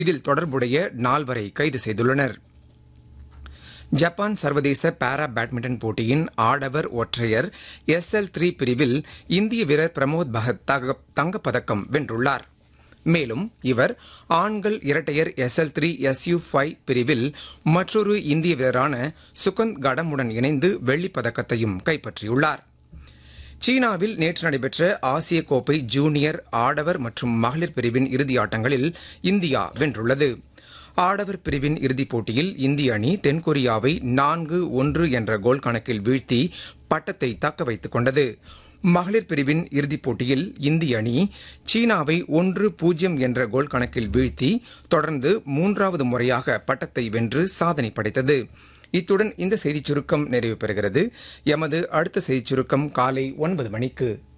இதில் தொடர்புடைய நால்வரை கைது செய்துள்ளனர் ஜப்பான் சர்வதேச பாரா பேட்மிண்டன் போட்டியின் ஆடவர் ஒற்றையர் எஸ் எல் த்ரீ பிரிவில் இந்திய வீரர் பிரமோத் பகத் தக- தங்கப்பதக்கம் வென்றுள்ளார் மேலும் இவர் ஆண்கள் இரட்டையர் S L three S U five பிரிவில் மற்றொரு இந்திய வீரரான சுகந்த் கடமுடன் இணைந்து வெள்ளிப் பதக்கத்தையும் கைப்பற்றியுள்ளார் சீனாவில் நேற்று நடைபெற்ற ஆசிய கோப்பை ஜூனியர் ஆடவர் மற்றும் மகளிர் பிரிவின் இறுதி ஆட்டங்களில் இந்தியா வென்றுள்ளது ஆடவர் பிரிவின் இறுதிப் போட்டியில் இந்திய அணி தென்கொரியாவை நான்கு ஒன்று என்ற கோல் கணக்கில் வீழ்த்தி பட்டத்தை தக்க வைத்துக் கொண்டது மகளிர் பிரிவின் இறுதிப் போட்டியில் இந்திய அணி சீனாவை ஒன்று பூஜ்ஜியம் என்ற கோல் கணக்கில் வீழ்த்தி தொடர்ந்து மூன்றாவது முறையாக பட்டத்தை வென்று சாதனை படைத்தது இத்துடன் இந்த செய்திச் சுருக்கம் நிறைவு பெறுகிறது எமது அடுத்த செய்திச் சுருக்கம் காலை ஒன்பது மணிக்கு